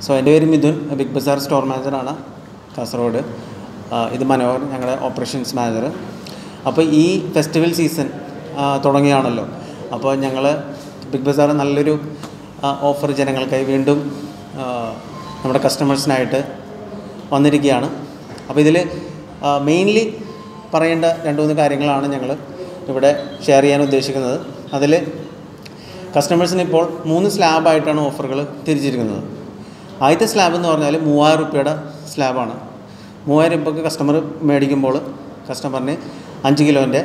So എൻ്റെ പേര് Mithun big Bazar store മാനേജറാണ് കാസർഗോഡ് ആ, ഇത് മനോഹർ ഞങ്ങളുടെ ഓപ്പറേഷൻസ് മാനേജർ അപ്പോൾ ഈ ഫെസ്റ്റിവൽ സീസൺ തുടങ്ങിയാണല്ലോ അപ്പോൾ ഞങ്ങൾ ബിഗ് ബസാർ നല്ലൊരു ഓഫർ ജനങ്ങൾക്കായി വീണ്ടും ആ, നമ്മുടെ കസ്റ്റമേഴ്സിനായിട്ട് വന്നിരിക്കുകയാണ് അപ്പോൾ ഇതിൽ മെയിൻലി പറയേണ്ട രണ്ട് മൂന്ന് കാര്യങ്ങളാണ് ഞങ്ങൾ ഇവിടെ ഷെയർ ചെയ്യാൻ ഉദ്ദേശിക്കുന്നത് അതിൽ കസ്റ്റമേഴ്സിന് ഇപ്പോൾ മൂന്ന് സ്ലാബായിട്ടാണ് ഓഫറുകൾ തിരിച്ചിരിക്കുന്നത് ആദ്യത്തെ സ്ലാബ് എന്ന് പറഞ്ഞാൽ മൂവായിരം രൂപയുടെ സ്ലാബാണ് മൂവായിരം രൂപയ്ക്ക് കസ്റ്റമർ മേടിക്കുമ്പോൾ കസ്റ്റമറിന് അഞ്ച് കിലോൻ്റെ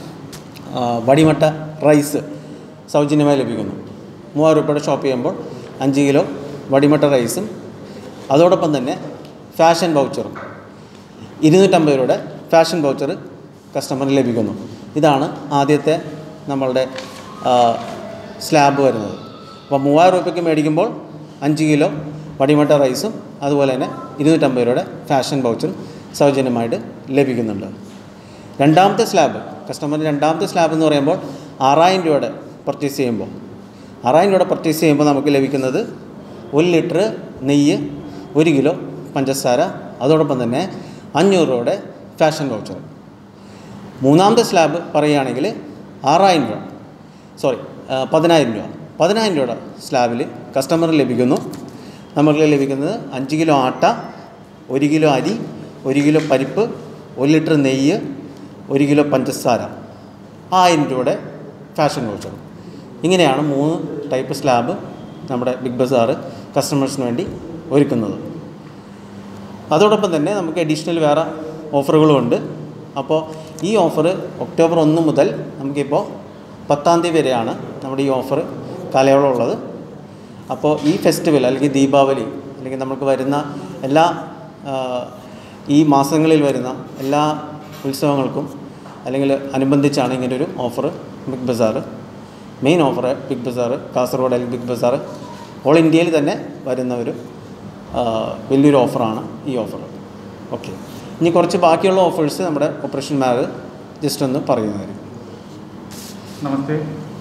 വടിമട്ട റൈസ് സൗജന്യമായി ലഭിക്കുന്നു മൂവായിരം രൂപയുടെ ഷോപ്പ് ചെയ്യുമ്പോൾ അഞ്ച് കിലോ വടിമട്ട റൈസും അതോടൊപ്പം തന്നെ ഫാഷൻ വൗച്ചറും ഇരുന്നൂറ്റമ്പത് രൂപയുടെ ഫാഷൻ വൗച്ചർ കസ്റ്റമറിന് ലഭിക്കുന്നു ഇതാണ് ആദ്യത്തെ നമ്മളുടെ ആ, സ്ലാബ് വരുന്നത് അപ്പോൾ മൂവായിരം രൂപയ്ക്ക് മേടിക്കുമ്പോൾ അഞ്ച് കിലോ വടിമട്ട റൈസും അതുപോലെ തന്നെ ഇരുന്നൂറ്റമ്പത് രൂപയുടെ ഫാഷൻ വൗച്ചറും സൗജന്യമായിട്ട് ലഭിക്കുന്നുണ്ട് രണ്ടാമത്തെ സ്ലാബ് കസ്റ്റമറിന് രണ്ടാമത്തെ സ്ലാബ് എന്ന് പറയുമ്പോൾ ആറായിരം രൂപയുടെ പർച്ചേസ് ചെയ്യുമ്പോൾ ആറായിരം രൂപയുടെ പർച്ചേസ് ചെയ്യുമ്പോൾ നമുക്ക് ലഭിക്കുന്നത് ഒരു ലിറ്റർ നെയ്യ് ഒരു കിലോ പഞ്ചസാര അതോടൊപ്പം തന്നെ അഞ്ഞൂറ് രൂപയുടെ ഫാഷൻ വൗച്ചർ മൂന്നാമത്തെ സ്ലാബ് പറയുകയാണെങ്കിൽ ആറായിരം രൂപ സോറി പതിനായിരം രൂപ പതിനായിരം രൂപയുടെ സ്ലാബിൽ കസ്റ്റമറിന് ലഭിക്കുന്നു നമുക്ക് ലഭിക്കുന്നത് അഞ്ച് കിലോ ആട്ട ഒരു കിലോ അരി ഒരു കിലോ പരിപ്പ് ഒരു ലിറ്റർ നെയ്യ് ഒരു കിലോ പഞ്ചസാര ആയിരം രൂപയുടെ ഫാഷൻ വൗച്ചർ ഇങ്ങനെയാണ് മൂന്ന് ടൈപ്പ് സ്ലാബ് നമ്മുടെ ബിഗ് ബസാർ കസ്റ്റമേഴ്സിന് വേണ്ടി ഒരുക്കുന്നത് അതോടൊപ്പം തന്നെ നമുക്ക് അഡീഷണൽ വേറെ ഓഫറുകളുമുണ്ട് അപ്പോൾ ഈ ഓഫർ ഒക്ടോബർ ഒന്ന് മുതൽ നമുക്കിപ്പോൾ പത്താം തീയതി വരെയാണ് നമ്മുടെ ഈ ഓഫർ കാലയളവ് ഉള്ളത് അപ്പോൾ ഈ ഫെസ്റ്റിവൽ അല്ലെങ്കിൽ ദീപാവലി അല്ലെങ്കിൽ നമുക്ക് വരുന്ന എല്ലാ ആ, ഈ മാസങ്ങളിൽ വരുന്ന എല്ലാ ഉത്സവങ്ങൾക്കും അല്ലെങ്കിൽ അനുബന്ധിച്ചാണ് ഇങ്ങനൊരു offer Big Bazaar main offer Big Bazaar Kasaragod അല്ലെങ്കിൽ ബിഗ് ബസാർ ഓൾ ഇന്ത്യയിൽ തന്നെ വരുന്ന ഒരു ആ, വലിയൊരു ഓഫറാണ് ഈ ഓഫർ ഓക്കെ ഇനി കുറച്ച് ബാക്കിയുള്ള ഓഫേഴ്സ് നമ്മുടെ ഓപ്പറേഷൻ മാഗ് ജസ്റ്റ് ഒന്ന് പറയുന്നതായിരിക്കും നമസ്തേ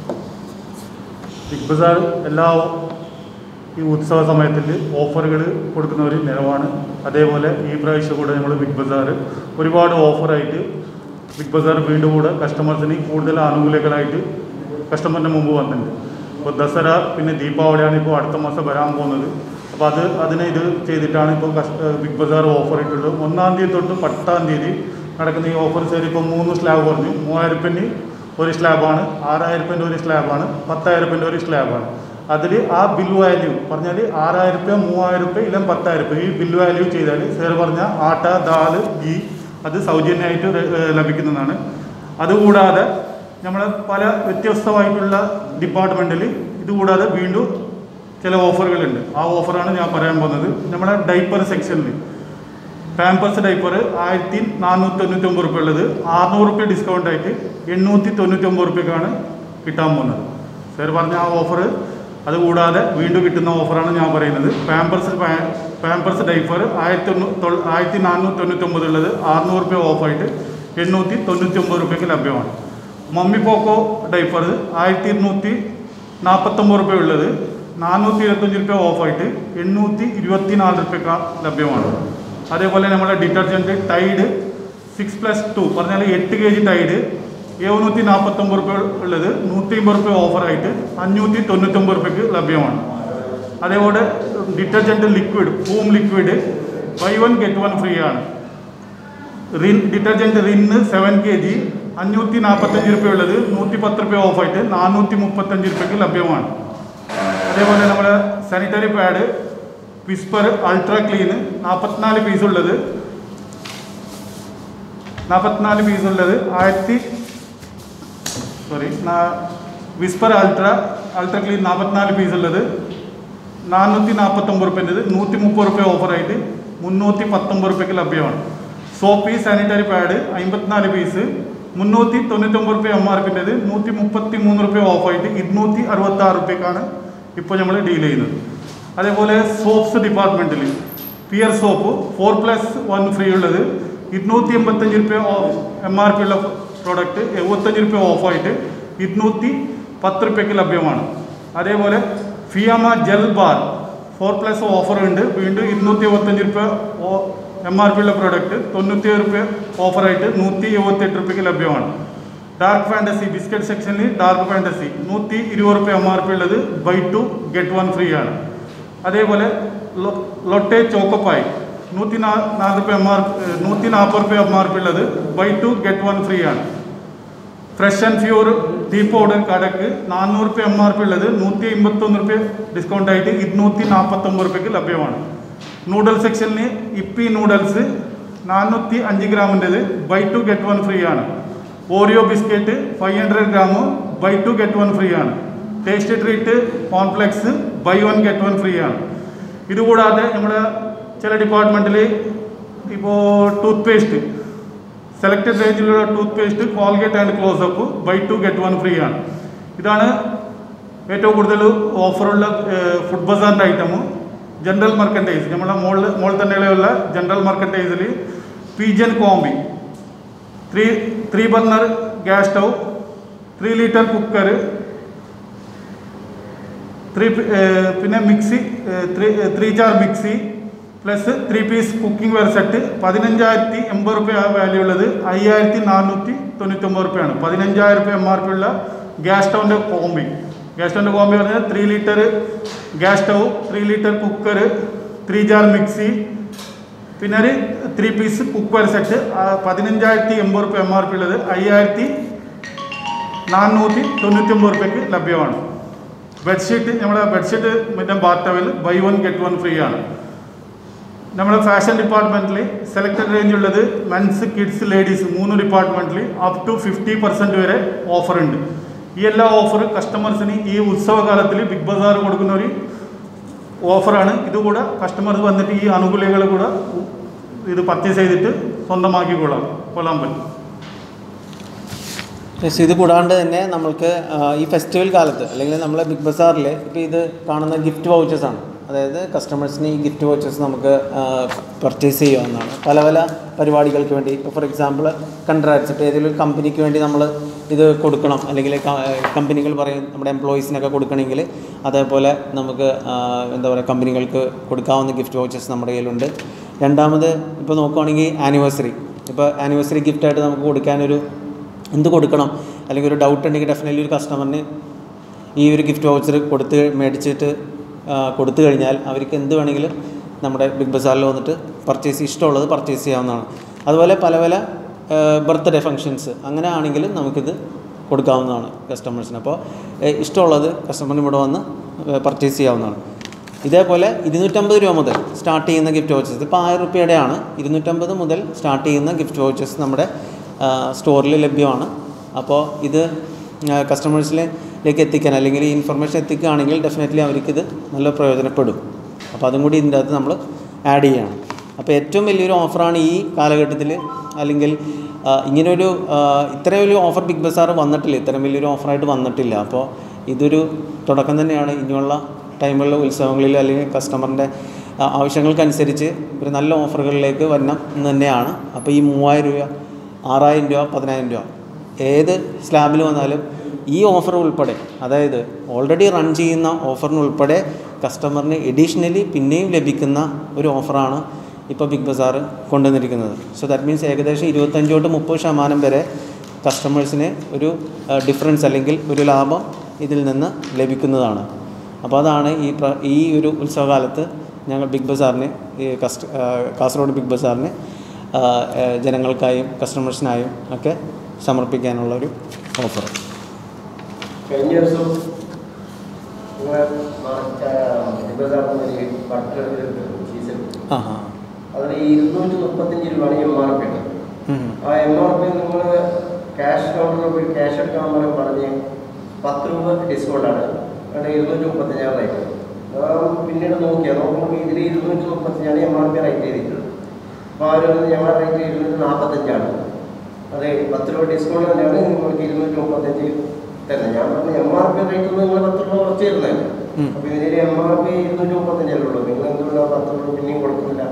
ബിഗ് ബസാർ എല്ലാ ഈ ഉത്സവ സമയത്തിൽ ഓഫറുകൾ കൊടുക്കുന്ന ഒരു നിലവാണ് അതേപോലെ ഈ പ്രാവശ്യം കൂടെ നമ്മൾ ബിഗ് ബസാർ ഒരുപാട് ഓഫറായിട്ട് ബിഗ് ബസാർ വീണ്ടും കൂടെ കസ്റ്റമേഴ്സിന് കൂടുതൽ ആനുകൂല്യങ്ങളായിട്ട് കസ്റ്റമറിൻ്റെ മുമ്പ് വന്നിട്ടുണ്ട് ഇപ്പോൾ ദസറ പിന്നെ ദീപാവലിയാണ് ഇപ്പോൾ അടുത്ത മാസം വരാൻ പോകുന്നത് അപ്പോൾ അത് അതിനെ ഇത് ചെയ്തിട്ടാണ് ഇപ്പോൾ കസ്റ്റ ബിഗ് ബസാർ ഓഫർ ഇട്ടുള്ളത് ഒന്നാം തീയതി തൊട്ട് പത്താം തീയതി നടക്കുന്ന ഈ ഓഫർ ശരി ഇപ്പോൾ മൂന്ന് സ്ലാബ് പറഞ്ഞു മൂവായിരം രൂപന് ഒരു സ്ലാബാണ് ആറായിരം രൂപൻ്റെ ഒരു സ്ലാബാണ് പത്തായിരം രൂപൻ്റെ ഒരു സ്ലാബാണ് അതിൽ ആ ബിൽ വാല്യൂ പറഞ്ഞാൽ ആറായിരം രൂപ മൂവായിരം രൂപ ഇല്ലെങ്കിൽ പത്തായിരം രൂപ ഈ ബിൽ വാല്യൂ ചെയ്താൽ സാർ പറഞ്ഞ ആട്ട ദാല് ഗീ അത് സൗജന്യമായിട്ട് ര- ഏഹ് ലഭിക്കുന്നതാണ് അതുകൂടാതെ നമ്മൾ പല വ്യത്യസ്തമായിട്ടുള്ള ഡിപ്പാർട്ട്മെൻറ്റിൽ ഇതുകൂടാതെ വീണ്ടും ചില ഓഫറുകളുണ്ട് ആ ഓഫറാണ് ഞാൻ പറയാൻ പോകുന്നത് നമ്മുടെ ഡൈപ്പർ സെക്ഷനിൽ പാമ്പേഴ്സ് ഡൈപ്പർ ആയിരത്തി നാനൂറ്റി തൊണ്ണൂറ്റൊമ്പത് റുപ്യ ഉള്ളത് അറുന്നൂറ് റുപ്യ ഡിസ്കൗണ്ട് ആയിട്ട് എണ്ണൂറ്റി തൊണ്ണൂറ്റൊമ്പത് റുപ്യക്കാണ് കിട്ടാൻ പോകുന്നത് സാർ പറഞ്ഞ ആ ഓഫർ അതുകൂടാതെ വീണ്ടും കിട്ടുന്ന ഓഫറാണ് ഞാൻ പറയുന്നത് പാമ്പേഴ്സ് പാമ്പേഴ്സ് ഡൈപ്പർ ആയിരത്തി തൊണ്ണൂ ആയിരത്തി നാനൂറ്റി തൊണ്ണൂറ്റൊമ്പത് ഉള്ളത് അറുന്നൂറ് റുപ്യ ഓഫായിട്ട് എണ്ണൂറ്റി തൊണ്ണൂറ്റൊമ്പത് റുപ്യക്ക് ലഭ്യമാണ് മമ്മി പോക്കോ ഡൈപ്പർ ആയിരത്തി ഇരുന്നൂറ്റി നാൽപ്പത്തൊമ്പത് റുപ്യ ഉള്ളത് നാനൂറ്റി ഇരുപത്തഞ്ച് റുപ്യ ഓഫായിട്ട് എണ്ണൂറ്റി ഇരുപത്തി നാല് റുപ്യക്ക് ലഭ്യമാണ് അതേപോലെ നമ്മുടെ detergent Tide six plus two പറഞ്ഞാൽ എട്ട് കെ ജി ടൈഡ് എഴുന്നൂറ്റി നാൽപ്പത്തൊമ്പത് റുപ്യ ഉള്ളത് നൂറ്റി അമ്പത് റുപ്യ ഓഫറായിട്ട് അഞ്ഞൂറ്റി തൊണ്ണൂറ്റൊമ്പത് റുപ്യക്ക് ലഭ്യമാണ് അതേപോലെ detergent liquid home liquid buy one get one free ആണ് Rin detergent Rin seven K G അഞ്ഞൂറ്റി നാൽപ്പത്തഞ്ച് റുപ്യ ഉള്ളത് നൂറ്റി പത്ത് റുപ്യ ഓഫായിട്ട് നാനൂറ്റി മുപ്പത്തഞ്ച് റുപ്യക്ക് ലഭ്യമാണ് അതേപോലെ നമ്മുടെ sanitary pad Whisper ultra clean നാൽപ്പത്തിനാല് പീസ് ഉള്ളത് നാൽപ്പത്തിനാല് പീസ് ഉള്ളത് ആയിരത്തി sorry Whisper ultra ultra clean നാൽപ്പത്തിനാല് പീസ് ഉള്ളത് നാനൂറ്റി നാൽപ്പത്തൊമ്പത് റുപ്യൻ്റെത് നൂറ്റി മുപ്പത് റുപ്യ ഓഫറായിട്ട് മുന്നൂറ്റി പത്തൊമ്പത് റുപ്യക്ക് ലഭ്യമാണ് സോപ്പ് സാനിറ്ററി പാഡ് അമ്പത്തിനാല് പീസ് മുന്നൂറ്റി തൊണ്ണൂറ്റൊമ്പത് റുപ്യ എം ആർ പിൻ്റെത് നൂറ്റി മുപ്പത്തി മൂന്ന് റുപ്യ ഓഫായിട്ട് ഇരുന്നൂറ്റി അറുപത്തി ആറ് റുപ്യക്കാണ് ഇപ്പോൾ നമ്മൾ ഡീൽ ചെയ്യുന്നത് അതേപോലെ സോപ്സ് ഡിപ്പാർട്ട്മെൻറ്റിൽ Pears soap four plus one free ഉള്ളത് ഇരുന്നൂറ്റി എൺപത്തഞ്ച് റുപ്യ എം ആർ പി ഉള്ള പ്രോഡക്റ്റ് എഴുപത്തഞ്ച് റുപ്യ ഓഫായിട്ട് ഇരുന്നൂറ്റി പത്ത് റുപ്യക്ക് ലഭ്യമാണ് അതേപോലെ Fiama gel bar four plus offer ഉണ്ട് വീണ്ടും ഇരുന്നൂറ്റി എഴുപത്തഞ്ച് റുപ്യ എം ആർ പി ഉള്ള പ്രോഡക്റ്റ് തൊണ്ണൂറ്റി ഏഴ് റുപ്യ ഓഫറായിട്ട് നൂറ്റി എഴുപത്തെട്ട് റുപ്യക്ക് ലഭ്യമാണ് ഡാർക്ക് ഫാൻറ്റസി ബിസ്ക്കറ്റ് സെക്ഷനിൽ ഡാർക്ക് ഫാൻറ്റസി നൂറ്റി ഇരുപത് റുപ്യ എം ആർ പി ഉള്ളത് buy two get one free ആണ് അതേപോലെ ലൊ- ലൊട്ടെ ചോക്കോപ്പായി നൂറ്റി നാ നാല് റുപ്യ എം ആർ നൂറ്റി നാൽപ്പത് റുപ്യ എം ആർ പി ഉള്ളത് buy two get one free ആണ് fresh and pure tea powder കടക്ക് നാനൂറ് റുപ്യ എം ആർ പി ഉള്ളത് നൂറ്റി അമ്പത്തൊന്ന് റുപ്യ ഡിസ്കൗണ്ട് ആയിട്ട് ഇരുന്നൂറ്റി നാൽപ്പത്തൊമ്പത് റുപ്യക്ക് ലഭ്യമാണ് നൂഡിൽ സെക്ഷനിൽ ഇപ്പി നൂഡിൽസ് നാനൂറ്റി അഞ്ച് ഗ്രാമിൻ്റെത് buy two get one free ആണ് Oreo biscuit five hundred gram buy two get one free ആണ് taste treat cornflakes buy one get one free ആണ് ഇതുകൂടാതെ നമ്മുടെ ചില ഡിപ്പാർട്ട്മെൻറ്റിൽ ഇപ്പോൾ ടൂത്ത് പേസ്റ്റ് സെലക്ടഡ് റേഞ്ചിലുള്ള toothpaste Colgate and Closeup buy two get one free ആണ് ഇതാണ് ഏറ്റവും കൂടുതൽ ഓഫറുള്ള ഫുഡ് ബസാറിൻ്റെ ഐറ്റം ജനറൽ മർക്കൻറ്റൈസ് നമ്മളെ മുകളിൽ മുകളിൽ തന്നെയുള്ള ജനറൽ മർക്കൻറ്റൈസിൽ Pigeon combi three three burner gas stove three litre cooker three പിന്നെ mixie three three jar mixie plus three piece cooking ware set പതിനഞ്ചായിരത്തി എൺപത് റുപ്യ വാല്യൂ ഉള്ളത് അയ്യായിരത്തി നാനൂറ്റി തൊണ്ണൂറ്റൊമ്പത് റുപ്യാണ് പതിനഞ്ചായിരം റുപ്യ എം ആർ പി ഉള്ള ഗ്യാസ് സ്റ്റൗവിൻ്റെ കോമ്പി ഗ്യാസ് സ്റ്റൗവിൻ്റെ കോമ്പി പറഞ്ഞാൽ three litre gas stove three litre cooker three jar mixie പിന്നെ ഒരു three piece cook ware set പതിനഞ്ചായിരത്തി എൺപത് റുപ്യ എം ആർ പി ഉള്ളത് അയ്യായിരത്തി നാനൂറ്റി തൊണ്ണൂറ്റൊമ്പത് റുപ്യക്ക് ലഭ്യമാണ് ബെഡ്ഷീറ്റ് നമ്മുടെ ബെഡ്ഷീറ്റ് മറ്റേ bath towel buy one get one free ആണ് നമ്മുടെ ഫാഷൻ ഡിപ്പാർട്ട്മെൻറ്റിൽ സെലക്ടഡ് റേഞ്ച് ഉള്ളത് മെൻസ് കിഡ്സ് ലേഡീസ് മൂന്ന് ഡിപ്പാർട്ട്മെൻറ്റിൽ അപ് ടു ഫിഫ്റ്റി പെർസെൻറ്റ് വരെ ഓഫർ ഉണ്ട് ഈ എല്ലാ ഓഫർ കസ്റ്റമേഴ്സിന് ഈ ഉത്സവകാലത്തിൽ ബിഗ് ബസാർ കൊടുക്കുന്ന ഒരു ഓഫറാണ് ഇതുകൂടെ കസ്റ്റമേഴ്സ് വന്നിട്ട് ഈ ആനുകൂല്യങ്ങൾ കൂടെ ഇത് പർച്ചേസ് ചെയ്തിട്ട് സ്വന്തമാക്കിക്കൊള്ളാം കൊള്ളാൻ പറ്റും യെസ് ഇത് കൂടാണ്ട് തന്നെ നമ്മൾക്ക് ആ, ഈ ഫെസ്റ്റിവൽ കാലത്ത് അല്ലെങ്കിൽ നമ്മളെ ബിഗ് ബസാറിൽ ഇപ്പോൾ ഇത് കാണുന്ന ഗിഫ്റ്റ് വൗച്ചേഴ്സ് ആണ് അതായത് കസ്റ്റമേഴ്സിന് ഈ ഗിഫ്റ്റ് വൗച്ചേഴ്സ് നമുക്ക് പർച്ചേസ് ചെയ്യാവുന്നതാണ് പല പല പരിപാടികൾക്ക് വേണ്ടി ഇപ്പോൾ ഫോർ എക്സാമ്പിൾ കൺട്രാക്ട്സ് ഇപ്പോൾ ഏതെങ്കിലും ഒരു കമ്പനിക്ക് വേണ്ടി നമ്മൾ ഇത് കൊടുക്കണം അല്ലെങ്കിൽ കമ്പനികൾ പറയും നമ്മുടെ എംപ്ലോയീസിനൊക്കെ കൊടുക്കണമെങ്കിൽ അതേപോലെ നമുക്ക് ആ, എന്താ പറയുക കമ്പനികൾക്ക് കൊടുക്കാവുന്ന ഗിഫ്റ്റ് വൗച്ചേഴ്സ് നമ്മുടെ കയ്യിലുണ്ട് രണ്ടാമത് ഇപ്പോൾ നോക്കുകയാണെങ്കിൽ ആനിവേഴ്സറി ഇപ്പോൾ ആനിവേഴ്സറി ഗിഫ്റ്റായിട്ട് നമുക്ക് കൊടുക്കാനൊരു എന്ത് കൊടുക്കണം അല്ലെങ്കിൽ ഒരു ഡൗട്ട് ഉണ്ടെങ്കിൽ ഡെഫിനറ്റ്ലി ഒരു കസ്റ്റമറിന് ഈ ഒരു ഗിഫ്റ്റ് വൗച്ചർ കൊടുത്ത് മേടിച്ചിട്ട് ആ, കൊടുത്തു കഴിഞ്ഞാൽ അവർക്ക് എന്ത് വേണമെങ്കിലും നമ്മുടെ ബിഗ് ബസാറിൽ വന്നിട്ട് പർച്ചേസ് ഇഷ്ടമുള്ളത് പർച്ചേസ് ചെയ്യാവുന്നതാണ് അതുപോലെ പല പല ബർത്ത്ഡേ ഫങ്ഷൻസ് അങ്ങനെ ആണെങ്കിലും നമുക്കിത് കൊടുക്കാവുന്നതാണ് കസ്റ്റമേഴ്സിന് അപ്പോൾ ഏഹ്, ഇഷ്ടമുള്ളത് കസ്റ്റമറിന് ഇവിടെ വന്ന് പർച്ചേസ് ചെയ്യാവുന്നതാണ് ഇതേപോലെ ഇരുന്നൂറ്റമ്പത് രൂപ മുതൽ സ്റ്റാർട്ട് ചെയ്യുന്ന ഗിഫ്റ്റ് വൗച്ചേഴ്സ് ഇപ്പോൾ ആയിരം റുപ്യയുടെയാണ് ഇരുന്നൂറ്റമ്പത് മുതൽ സ്റ്റാർട്ട് ചെയ്യുന്ന ഗിഫ്റ്റ് വൗച്ചേഴ്സ് നമ്മുടെ സ്റ്റോറിൽ ലഭ്യമാണ് അപ്പോൾ ഇത് കസ്റ്റമേഴ്സിലേക്ക് എത്തിക്കാൻ അല്ലെങ്കിൽ ഈ ഇൻഫർമേഷൻ എത്തിക്കുകയാണെങ്കിൽ ഡെഫിനറ്റ്ലി അവർക്കിത് നല്ല പ്രയോജനപ്പെടും അപ്പോൾ അതും കൂടി ഇതിൻ്റെ അകത്ത് നമ്മൾ ആഡ് ചെയ്യണം അപ്പോൾ ഏറ്റവും വലിയൊരു ഓഫറാണ് ഈ കാലഘട്ടത്തിൽ അല്ലെങ്കിൽ ആ, ഇങ്ങനൊരു ആ, ഇത്രയും ഒരു ഓഫർ ബിഗ് ബസാർ വന്നിട്ടില്ല ഇത്രയും വലിയൊരു ഓഫറായിട്ട് വന്നിട്ടില്ല അപ്പോൾ ഇതൊരു തുടക്കം തന്നെയാണ് ഇനിയുള്ള ടൈമുകളിലെ ഉത്സവങ്ങളിൽ അല്ലെങ്കിൽ കസ്റ്റമറിൻ്റെ ആ, ആവശ്യങ്ങൾക്കനുസരിച്ച് ഒരു നല്ല ഓഫറുകളിലേക്ക് വരണം എന്ന് തന്നെയാണ് അപ്പോൾ ഈ മൂവായിരം രൂപ ആറായിരം രൂപ പതിനായിരം രൂപ ഏത് സ്ലാബിൽ വന്നാലും ഈ ഓഫർ ഉൾപ്പെടെ അതായത് ഓൾറെഡി റൺ ചെയ്യുന്ന ഓഫറിന് ഉൾപ്പെടെ കസ്റ്റമറിന് എഡീഷണലി പിന്നെയും ലഭിക്കുന്ന ഒരു ഓഫറാണ് ഇപ്പോൾ ബിഗ് ബസാർ കൊണ്ടുവന്നിരിക്കുന്നത് സോ ദാറ്റ് മീൻസ് ഏകദേശം ഇരുപത്തഞ്ച് തൊട്ട് മുപ്പത് ശതമാനം വരെ കസ്റ്റമേഴ്സിന് ഒരു ഡിഫറൻസ് അല്ലെങ്കിൽ ഒരു ലാഭം ഇതിൽ നിന്ന് ലഭിക്കുന്നതാണ് അപ്പോൾ അതാണ് ഈ പ്ര ഈ ഒരു ഉത്സവകാലത്ത് ഞങ്ങൾ ബിഗ് ബസാറിന് ഈ കസ്റ്റ ആ, കാസർഗോഡ് ബിഗ് ബസാറിന് ആ, ആ, ജനങ്ങൾക്കായും കസ്റ്റമേഴ്സിനായും ഒക്കെ സമർപ്പിക്കാനുള്ള ഒരു ഓഫർ കഴിഞ്ഞ ദിവസം നിങ്ങളെ മറച്ച ബസാറിന് ഒരു ബട്ടർ സീസൺ ആ ആ അതിൽ ഇരുന്നൂറ്റി മുപ്പത്തഞ്ച് രൂപയാണ് എം ആർ പി ഉള്ളത് ഉം. ആ എം ആർ പി നിങ്ങൾ ക്യാഷ് കൗണ്ടറിൽ പോയി ക്യാഷ് എടുക്കാൻ പറയുമ്പോൾ പറഞ്ഞ് പത്ത് രൂപ ഡിസ്കൗണ്ടാണ് അവിടെ ഇരുന്നൂറ്റി മുപ്പത്തഞ്ചാണ് റേറ്റ് ഞാൻ പിന്നീട് നോക്കിയാൽ നോക്കുമ്പോൾ ഇതിൽ ഇരുന്നൂറ്റി മുപ്പത്തഞ്ചാണ് എം ആർ പി റേറ്റ് ചെയ്തിട്ടുള്ളത് അപ്പോൾ അവർ ഞങ്ങളുടെ റേറ്റ് ഇരുന്നൂറ്റി നാൽപ്പത്തഞ്ചാണ് അതെ പത്ത് രൂപ ഡിസ്കൗണ്ട് തന്നെയാണ് നിങ്ങൾക്ക് ഇരുന്നൂറ്റി മുപ്പത്തഞ്ച് തരുന്നത് ഞാൻ പറഞ്ഞു എം ആർ പി റേറ്റ് ഒന്നും നിങ്ങൾ പത്ത് രൂപ കുറച്ച് തരുന്നതല്ലേ ഉം. അപ്പോൾ ഇതിൽ എം ആർ പി ഇരുന്നൂറ്റി മുപ്പത്തഞ്ചല്ലേ ഉള്ളൂ നിങ്ങൾ എന്തുകൊണ്ടാണ് പത്ത് രൂപ പിന്നെയും കൊടുക്കുന്നില്ല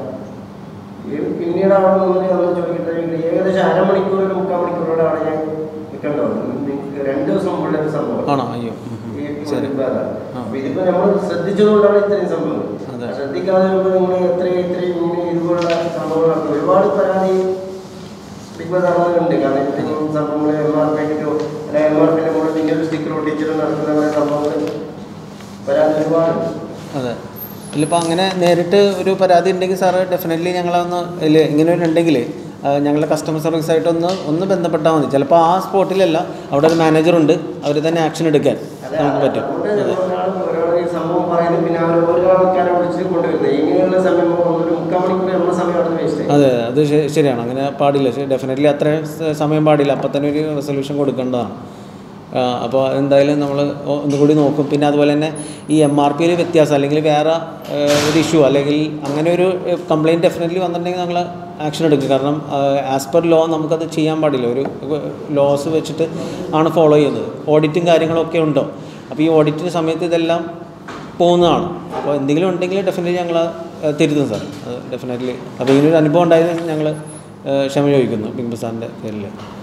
ഈ പിന്നീട് അവിടെ നിന്ന് നമ്മൾ ചോദിക്കട്ടെ ഏകദേശം അരമണിക്കൂർ ഒരു മുക്കാൽ മണിക്കൂറോടെ അവിടെ ഞാൻ നിൽക്കേണ്ടി വന്നു നിങ്ങൾക്ക് രണ്ട് ദിവസം മുമ്പുള്ള ഒരു സംഭവം ആണോ അയ്യോ ഉം, ഉം. ഈ ശരി. ബിഗ് ബാറാണ് ആ. അപ്പൊ ഇതിപ്പോ നമ്മൾ ശ്രദ്ധിച്ചതുകൊണ്ടാണ് ഇത്രയും സംഭവം അതെ. ശ്രദ്ധിക്കാതെ വരുമ്പോൾ നിങ്ങൾ എത്രയും ഇത്രയും ഇങ്ങനെ ഇതുപോലുള്ള സംഭവങ്ങളൊക്കെ ഒരുപാട് പരാതി ബിഗ് ബസാറുകളുണ്ട് കാരണം ഇത്രയും സംഭവങ്ങൾ എം ആർ പി ആയിട്ടോ അല്ലെങ്കിൽ എം ആർ പിന്റെ മുകളിൽ ഇങ്ങനെ ഒരു സ്റ്റിക്കർ ഒട്ടിച്ചിട്ട് നടക്കുന്ന കുറേ സംഭവങ്ങൾ പരാതി ഒരുപാടുണ്ട് അതെ ഇതിലിപ്പോൾ അങ്ങനെ നേരിട്ട് ഒരു പരാതി ഉണ്ടെങ്കിൽ സാറ് ഡെഫിനറ്റ്ലി ഞങ്ങളൊന്ന് ഇതിൽ ഇങ്ങനെ ഒരു ഉണ്ടെങ്കിൽ ആ, ഞങ്ങളുടെ കസ്റ്റമർ സർവീസ് ആയിട്ടൊന്ന് ഒന്ന് ബന്ധപ്പെട്ടാൽ മതി ചിലപ്പോൾ ആ സ്പോട്ടിലല്ല അവിടെ ഒരു മാനേജറുണ്ട് അവർ തന്നെ ആക്ഷൻ എടുക്കാൻ നമുക്ക് പറ്റും അതുകൊണ്ട് അതെ ഒരാൾ ഒരാൾ ഈ സംഭവം പറയുന്നത് പിന്നെ അവർ ഒരു ആൾക്കാരെ വിളിച്ച് കൊണ്ടുവരുന്നത് ഇങ്ങനെയുള്ള സമയം ഒരു മുക്കാൽ മണിക്കൂർ നമ്മുടെ സമയം അവിടെ വേസ്റ്റ് ആയി അതെ അത് ശ- ശരിയാണ് അങ്ങനെ പാടില്ല ഡെഫിനറ്റ്ലി അത്രയും സ- സമയം പാടില്ല അപ്പം തന്നെ ഒരു റെസൊല്യൂഷൻ കൊടുക്കേണ്ടതാണ് ആ, അപ്പോൾ എന്തായാലും നമ്മൾ ഒന്നുകൂടി നോക്കും പിന്നെ അതുപോലെ തന്നെ ഈ എം ആർ പിയിൽ വ്യത്യാസം അല്ലെങ്കിൽ വേറെ ഏ, ഒരു ഇഷ്യൂ അല്ലെങ്കിൽ അങ്ങനെ ഒരു കംപ്ലയിൻറ്റ് ഡെഫിനറ്റ്ലി വന്നിട്ടുണ്ടെങ്കിൽ നമ്മൾ ആക്ഷൻ എടുക്കും കാരണം ആസ് പെർ ലോ നമുക്കത് ചെയ്യാൻ പാടില്ല ഒരു ലോസ് വെച്ചിട്ട് ആണ് ഫോളോ ചെയ്യുന്നത് ഓഡിറ്റും കാര്യങ്ങളൊക്കെ ഉണ്ടോ അപ്പോൾ ഈ ഓഡിറ്റിൻ്റെ സമയത്ത് ഇതെല്ലാം പോകുന്നതാണ് അപ്പോൾ എന്തെങ്കിലും ഉണ്ടെങ്കിൽ ഡെഫിനറ്റ്ലി ഞങ്ങൾ തിരുത്തും സാർ അത് ഡെഫിനറ്റ്ലി അപ്പോൾ ഇങ്ങനൊരു അനുഭവം ഉണ്ടായതിന് ഞങ്ങൾ ക്ഷമ ചോദിക്കുന്നു ബിഗ് ബസാറിൻ്റെ പേരിൽ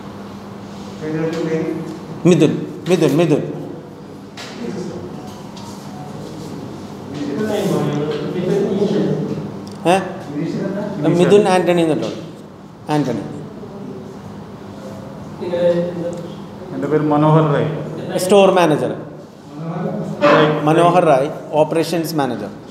മിഥുൻ മിഥുൻ മിഥുൻ ഏ മിഥുൻ ആൻ്റണി എന്നിട്ടോ ആൻ്റണി എൻ്റെ പേര് Manohar Rai store manager Manohar Rai operations manager